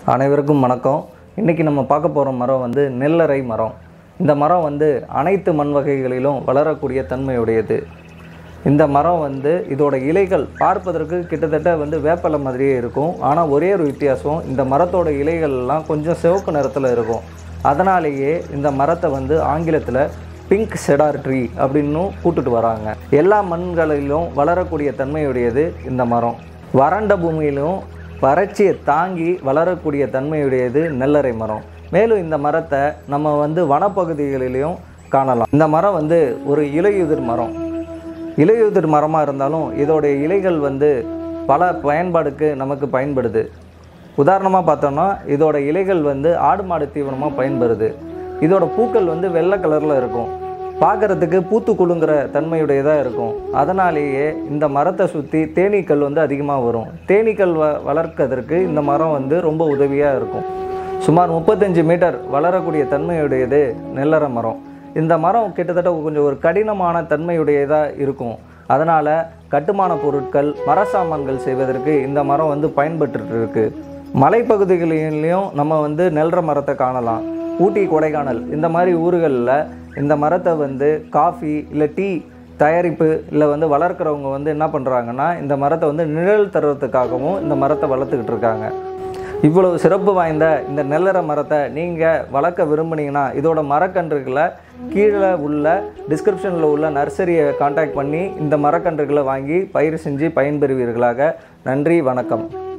அனைவருக்கும் வணக்கம் இன்றைக்கி நம்ம பார்க்க போகிற மரம் வந்து நெல்லறை மரம் இந்த மரம் வந்து அனைத்து மண் வகைகளிலும் வளரக்கூடிய தன்மையுடையது இந்த மரம் வந்து இதோட இலைகள் பார்ப்பதற்கு கிட்டத்தட்ட வந்து வேப்பலை மாதிரியே இருக்கும் ஆனால் ஒரே ஒரு வித்தியாசம் இந்த மரத்தோட இலைகள் எல்லாம் கொஞ்சம் சிவப்பு நிறத்தில் இருக்கும் அதனாலேயே இந்த மரத்தை வந்து ஆங்கிலத்தில் பிங்க் செடார் ட்ரீ அப்படின்னும் கூட்டுட்டு வராங்க எல்லா மண்களிலும் வளரக்கூடிய தன்மையுடையது இந்த மரம் வறண்ட பூமியிலும் வறட்சியை தாங்கி வளரக்கூடிய தன்மையுடையது நெல்லறை மரம் மேலும் இந்த மரத்தை நம்ம வந்து வனப்பகுதிகளிலையும் காணலாம் இந்த மரம் வந்து ஒரு இலையுதிர் மரம் இலையுதிர் மரமாக இருந்தாலும் இதோடைய இலைகள் வந்து பல பயன்பாடுக்கு நமக்கு பயன்படுது உதாரணமாக பார்த்தோம்னா இதோட இலைகள் வந்து ஆடு மாடு தீவனமாக பயன்படுது இதோட பூக்கள் வந்து வெள்ளை கலரில் இருக்கும் பார்க்குறதுக்கு பூத்து குலுங்குற தன்மையுடையதாக இருக்கும் அதனாலேயே இந்த மரத்தை சுற்றி தேனீக்கள் வந்து அதிகமாக வரும் தேனீக்கள் வ வளர்க்கறதற்கு இந்த மரம் வந்து ரொம்ப உதவியாக இருக்கும் சுமார் முப்பத்தஞ்சு மீட்டர் வளரக்கூடிய தன்மையுடையது நெல்லற மரம் இந்த மரம் கிட்டத்தட்ட கொஞ்சம் ஒரு கடினமான தன்மையுடையதாக இருக்கும் அதனால் கட்டுமான பொருட்கள் மர சாமான்கள் செய்வதற்கு இந்த மரம் வந்து பயன்பட்டு இருக்கு மலைப்பகுதிகளிலையும் நம்ம வந்து நெல்ற மரத்தை காணலாம் ஊட்டி கொடைக்கானல் இந்த மாதிரி ஊர்களில் இந்த மரத்தை வந்து காஃபி இல்லை டீ தயாரிப்பு இல்லை வந்து வளர்க்குறவங்க வந்து என்ன பண்ணுறாங்கன்னா இந்த மரத்தை வந்து நிழல் தருவதுக்காகவும் இந்த மரத்தை வளர்த்துக்கிட்டு இருக்காங்க இவ்வளவு சிறப்பு வாய்ந்த இந்த நெல்லற மரத்தை நீங்கள் வளர்க்க விரும்புனீங்கன்னா இதோட மரக்கன்றுகளை கீழே உள்ள டிஸ்கிரிப்ஷனில் உள்ள நர்சரியை காண்டாக்ட் பண்ணி இந்த மரக்கன்றுகளை வாங்கி பயிர் செஞ்சு பயன்பெறுவீர்களாக நன்றி வணக்கம்